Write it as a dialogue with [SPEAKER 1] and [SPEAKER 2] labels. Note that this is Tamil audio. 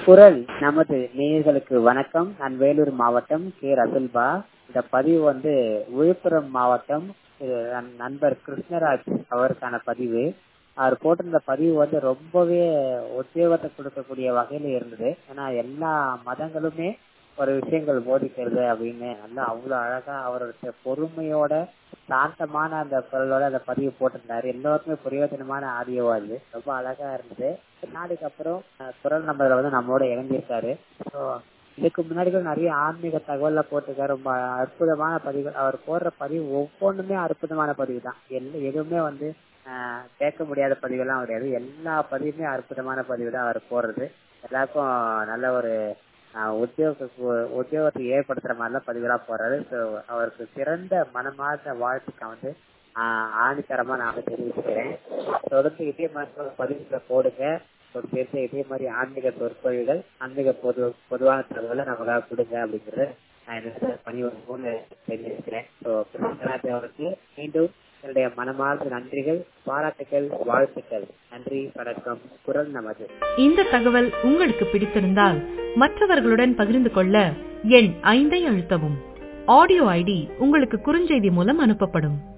[SPEAKER 1] குரல் நமது நேயர்களுக்கு வணக்கம் நான் வேலூர் மாவட்டம் கே ரசுல்பா இந்த பதிவு வந்து விழுப்புரம் மாவட்டம் திரு நண்- நண்பர் கிருஷ்ணராஜ் அவருக்கான பதிவு அவர் போட்டிருந்த பதிவு வந்து ரொம்பவே உத்வேகத்தை கொடுக்கக்கூடிய வகையில இருந்தது ஏன்னா எல்லா மதங்களுமே ஒரு விஷயங்கள் போதிக்கிறது அப்படின்னு நல்லா அவ்வளவு அழகா அவரோட பொறுமையோட சாந்தமான அந்த குரலோட அந்த பதிவு போட்டிருந்தாரு எல்லாருக்குமே பிரயோஜனமான ஆடியோவா அது ரொம்ப அழகா இருந்தது நாளைக்கு அப்புறம் அஹ், குரல் நம்பர்ல வந்து நம்மளோட இணைஞ்சிருக்காரு ஸோ இதுக்கு முன்னாடி கூட நிறைய ஆன்மீக தகவல்ல போட்டிருக்காரு ரொம்ப அற்புதமான பதிவுகள் அவர் போடுற பதிவு ஒவ்வொன்றுமே அற்புதமான பதிவு தான் எல்லாம் எதுவுமே வந்து ஆஹ், கேட்க முடியாத பதிவெல்லாம் கிடையாது எல்லா பதிவுமே அற்புதமான பதிவு தான் அவர் போடுறது எல்லாருக்கும் நல்ல ஒரு ஆஹ், உத்தியோக உத்தியோகத்தை ஏற்படுத்துற மாதிரிலாம் பதிவுலாம் போடுறாரு ஸோ அவருக்கு சிறந்த மனமார்ந்த வாழ்த்துக்க வந்து ஆஹ், ஆணித்தரமா நான் தெரிவிச்சுக்கிறேன் தொடர்ந்து இதே மாதிரி பதிவுகளை போடுங்க ஒரு சேர்த்து இதே மாதிரி ஆன்மீக சொற்பொழிவுகள் ஆன்மீக பொது பொதுவான தகவலை நமக்காக கொடுங்க அப்படிங்கறத நான் என்னோட பணியோடு தெரிஞ்சிருக்கிறேன் ஸோ கிருஷ்ணராஜ் அவருக்கு மீண்டும் என்னுடைய மனமார்ந்த நன்றிகள் பாராட்டுகள் வாழ்த்துக்கள் நன்றி வணக்கம் குரல் நமது
[SPEAKER 2] இந்த தகவல் உங்களுக்கு பிடித்திருந்தால் மற்றவர்களுடன் பகிர்ந்து கொள்ள எண் ஐந்தை அழுத்தவும் ஆடியோ ஐடி உங்களுக்கு குறுஞ்செய்தி மூலம் அனுப்பப்படும்